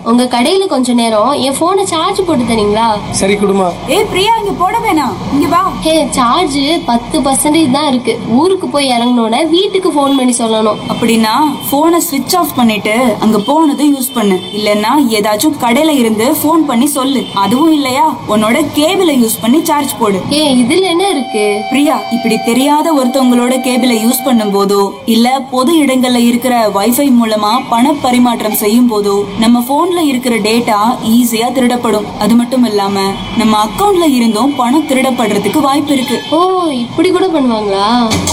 உங்க கடையில கொஞ்ச நேரம் என் போனை சார்ஜ் போட்டு தரீங்களா சரி குடுமா ஏய் பிரியா இங்க போட வேணாம் இங்க வா ஹே சார்ஜ் பத்து பர்சன்டேஜ் தான் இருக்கு ஊருக்கு போய் இறங்கினோட வீட்டுக்கு ஃபோன் பண்ணி சொல்லணும் அப்படின்னா போனை ஸ்விட்ச் ஆஃப் பண்ணிட்டு அங்க போனதும் யூஸ் பண்ணு இல்லைன்னா ஏதாச்சும் கடையில இருந்து ஃபோன் பண்ணி சொல்லு அதுவும் இல்லையா உன்னோட கேபிளை யூஸ் பண்ணி சார்ஜ் போடு ஏ இதுல என்ன இருக்கு பிரியா இப்படி தெரியாத ஒருத்தவங்களோட கேபிளை யூஸ் பண்ணும் போதோ இல்ல பொது இடங்கள்ல இருக்கிற வைஃபை மூலமா பண பரிமாற்றம் செய்யும் போதோ நம்ம போன்ல இருக்கிற டேட்டா ஈஸியா திருடப்படும் அது மட்டும் இல்லாம நம்ம அக்கவுண்ட்ல இருந்தும் பணம் திருடப்படுறதுக்கு வாய்ப்பு இருக்கு ஓ இப்படி கூட பண்ணுவாங்களா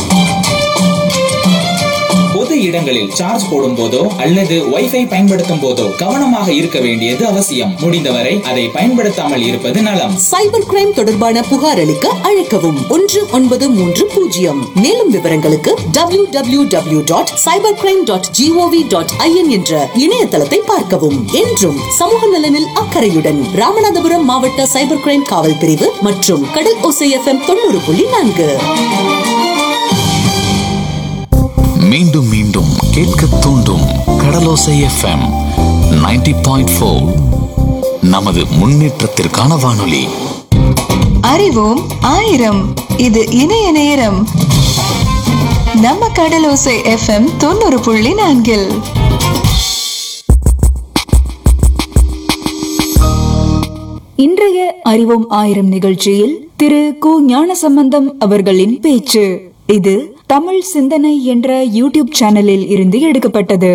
பொது இடங்களில் சார்ஜ் போடும் போதோ அல்லது வைஃபை பயன்படுத்தும் போதோ கவனமாக இருக்க வேண்டியது அவசியம் முடிந்தவரை அதை பயன்படுத்தாமல் இருப்பது நலம் சைபர் கிரைம் தொடர்பான புகார் அளிக்க அழைக்கவும் ஒன்று ஒன்பது மூன்று பூஜ்ஜியம் மேலும் விவரங்களுக்கு W W W dot cyber crime dot G O V dot I N என்ற இணையதளத்தை பார்க்கவும் என்றும் சமூக நலனில் அக்கறையுடன் ராமநாதபுரம் மாவட்ட சைபர் கிரைம் காவல் பிரிவு மற்றும் கடல் ஓசை எஃப்எம் தொண்ணூறு புள்ளி நான்கு மீண்டும் மீண்டும் கேட்க தூண்டும் கடலோசை எஃப்எம் 90.4 பாயிண்ட் நமது முன்னேற்றத்திற்கான வானொலி அறிவோம் ஆயிரம் இது இணைய நேரம் நம்ம கடலோசை எஃப்எம் தொண்ணூறு புள்ளி நான்கில் இன்றைய அறிவோம் ஆயிரம் நிகழ்ச்சியில் திரு கு ஞானசம்பந்தம் அவர்களின் பேச்சு இது தமிழ் சிந்தனை என்ற யூடியூப் சேனலில் இருந்து எடுக்கப்பட்டது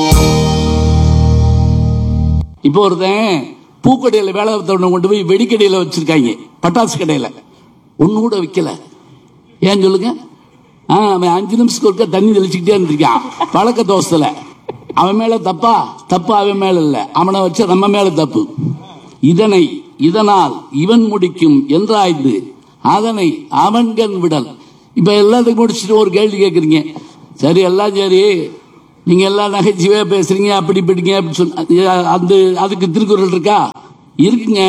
இப்போ ஒருத்தன் பூக்கடையில் வேலை பார்த்தவனை கொண்டு போய் வெடிக்கடையில் வச்சிருக்காங்க பட்டாசு கடையில் ஒன்று கூட விற்கல ஏன் சொல்லுங்க ஆ அவன் அஞ்சு நிமிஷத்துக்கு ஒருக்கா தண்ணி தெளிச்சுக்கிட்டே இருந்திருக்கான் பழக்க தோசத்தில் அவன் மேல தப்பா தப்பு அவன் மேல இல்லை அவனை வச்ச நம்ம மேல தப்பு இதனை இதனால் இவன் முடிக்கும் என்றாய்ந்து அதனை அவன்கண் விடல் இப்ப எல்லாத்துக்கும் முடிச்சுட்டு ஒரு கேள்வி கேட்குறீங்க சரி எல்லாம் சரி நீங்க எல்லாம் நகைச்சுவையா பேசுறீங்க அப்படி இப்படிங்க அப்படி சொன்ன அந்த அதுக்கு திருக்குறள் இருக்கா இருக்குங்க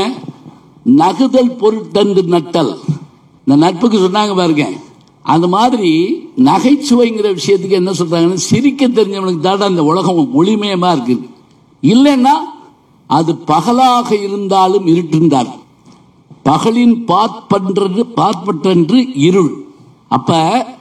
நகுதல் பொருட்டன்று நட்டல் இந்த நட்புக்கு சொன்னாங்க பாருங்க அந்த மாதிரி நகைச்சுவைங்கிற விஷயத்துக்கு என்ன சொல்றாங்கன்னா சிரிக்க தெரிஞ்சவனுக்கு தான் அந்த உலகம் ஒளிமயமா இருக்கு இல்லைன்னா அது பகலாக இருந்தாலும் இருட்டுந்தார் பகலின் பாற்பன்று பார்ப்பற்றன்று இருள் அப்ப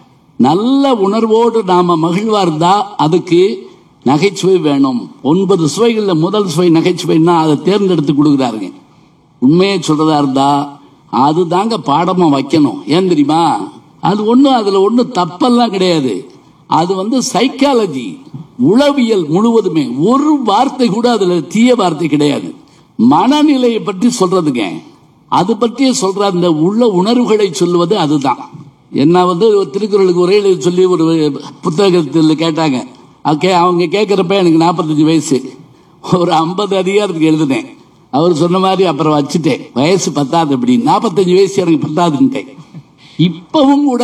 நல்ல உணர்வோடு நாம மகிழ்வா இருந்தா அதுக்கு நகைச்சுவை வேணும் ஒன்பது சுவைகள்ல முதல் சுவை நகைச்சுவைன்னா அதை தேர்ந்தெடுத்து கொடுக்குறாருங்க உண்மையை சொல்றதா இருந்தா அது தாங்க பாடமா வைக்கணும் ஏன் தெரியுமா அது ஒண்ணும் அதுல ஒண்ணும் தப்பெல்லாம் கிடையாது அது வந்து சைக்காலஜி உளவியல் முழுவதுமே ஒரு வார்த்தை கூட அதுல தீய வார்த்தை கிடையாது மனநிலையை பற்றி சொல்றதுங்க அது பற்றிய சொல்ற அந்த உள்ள உணர்வுகளை சொல்லுவது அதுதான் என்ன வந்து ஒரு திருக்குறளுக்கு ஒரே எழுதி சொல்லி ஒரு புத்தகத்தில் கேட்டாங்க ஓகே அவங்க கேட்குறப்ப எனக்கு நாற்பத்தஞ்சு வயசு ஒரு ஐம்பது அதிகாரத்துக்கு எழுதினேன் அவர் சொன்ன மாதிரி அப்புறம் வச்சுட்டேன் வயசு பத்தாது அப்படி நாற்பத்தஞ்சு வயசு எனக்கு பத்தாதுன்ட்டேன் இப்பவும் கூட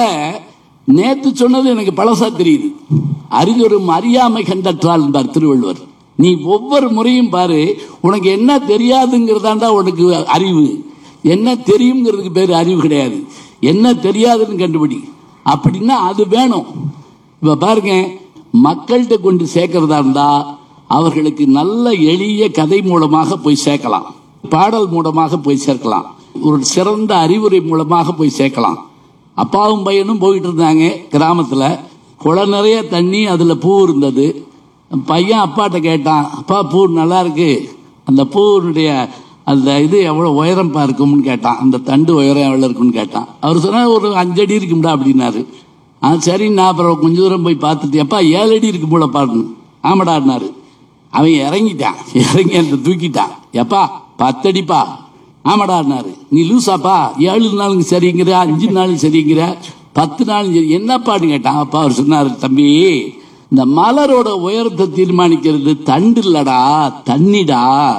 நேத்து சொன்னது எனக்கு பழசா தெரியுது அறிஞரும் அறியாமை கண்டற்றால் என்பார் திருவள்ளுவர் நீ ஒவ்வொரு முறையும் பாரு உனக்கு என்ன தெரியாதுங்கிறதாண்டா உனக்கு அறிவு என்ன தெரியுங்கிறதுக்கு பேர் அறிவு கிடையாது என்ன தெரியாதுன்னு கண்டுபிடி அப்படின்னா அது வேணும் இப்ப பாருங்க மக்கள்கிட்ட கொண்டு சேர்க்கறதா இருந்தா அவர்களுக்கு நல்ல எளிய கதை மூலமாக போய் சேர்க்கலாம் பாடல் மூலமாக போய் சேர்க்கலாம் ஒரு சிறந்த அறிவுரை மூலமாக போய் சேர்க்கலாம் அப்பாவும் பையனும் போயிட்டு இருந்தாங்க கிராமத்துல குளம் நிறைய தண்ணி அதுல பூ இருந்தது பையன் அப்பாட்ட கேட்டான் அப்பா பூ நல்லா இருக்கு அந்த பூனுடைய அந்த இது எவ்வளவு உயரம்பா இருக்கும்னு கேட்டான் அந்த தண்டு உயரம் எவ்வளவு இருக்கும்னு கேட்டான் அவர் சொன்னா ஒரு அஞ்சடி இருக்கும்டா அப்படின்னாரு ஆ சரி நான் அப்புறம் கொஞ்ச தூரம் போய் பார்த்துட்டு எப்பா ஏழு அடி இருக்கு போல பாருன்னு ஆமாடான்னாரு அவன் இறங்கிட்டான் இறங்கி அந்த தூக்கிட்டான் எப்பா பத்தடிப்பா ஆமாடான்னாரு நீ லூசாப்பா ஏழு நாளும் சரிங்கிற அஞ்சு நாளும் சரிங்கிற பத்து நாளும் சரி என்னப்பான்னு கேட்டான் அப்பா அவர் சொன்னாரு தம்பி இந்த மலரோட உயரத்தை தீர்மானிக்கிறது தண்டு இல்லடா தண்ணிடா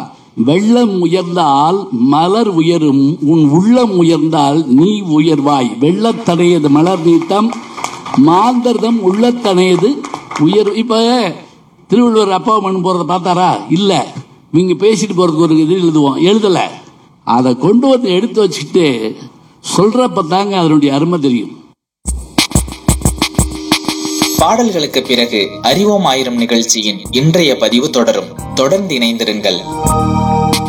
வெள்ளம் உயர்ந்தால் மலர் உயரும் உன் உள்ளம் உயர்ந்தால் நீ உயர்வாய் வெள்ளத்தனையது மலர் நீட்டம் மாந்தர்தம் உள்ளத்தனையது உயர் இப்ப திருவள்ளுவர் அப்பா மண் போறத பார்த்தாரா இல்ல இவங்க பேசிட்டு போறதுக்கு ஒரு இது எழுதுவோம் எழுதல அதை கொண்டு வந்து எடுத்து வச்சுக்கிட்டு சொல்றப்ப தாங்க அதனுடைய அருமை தெரியும் பாடல்களுக்கு பிறகு அறிவோம் ஆயிரம் நிகழ்ச்சியின் இன்றைய பதிவு தொடரும் தொடர்ந்து இணைந்திருங்கள்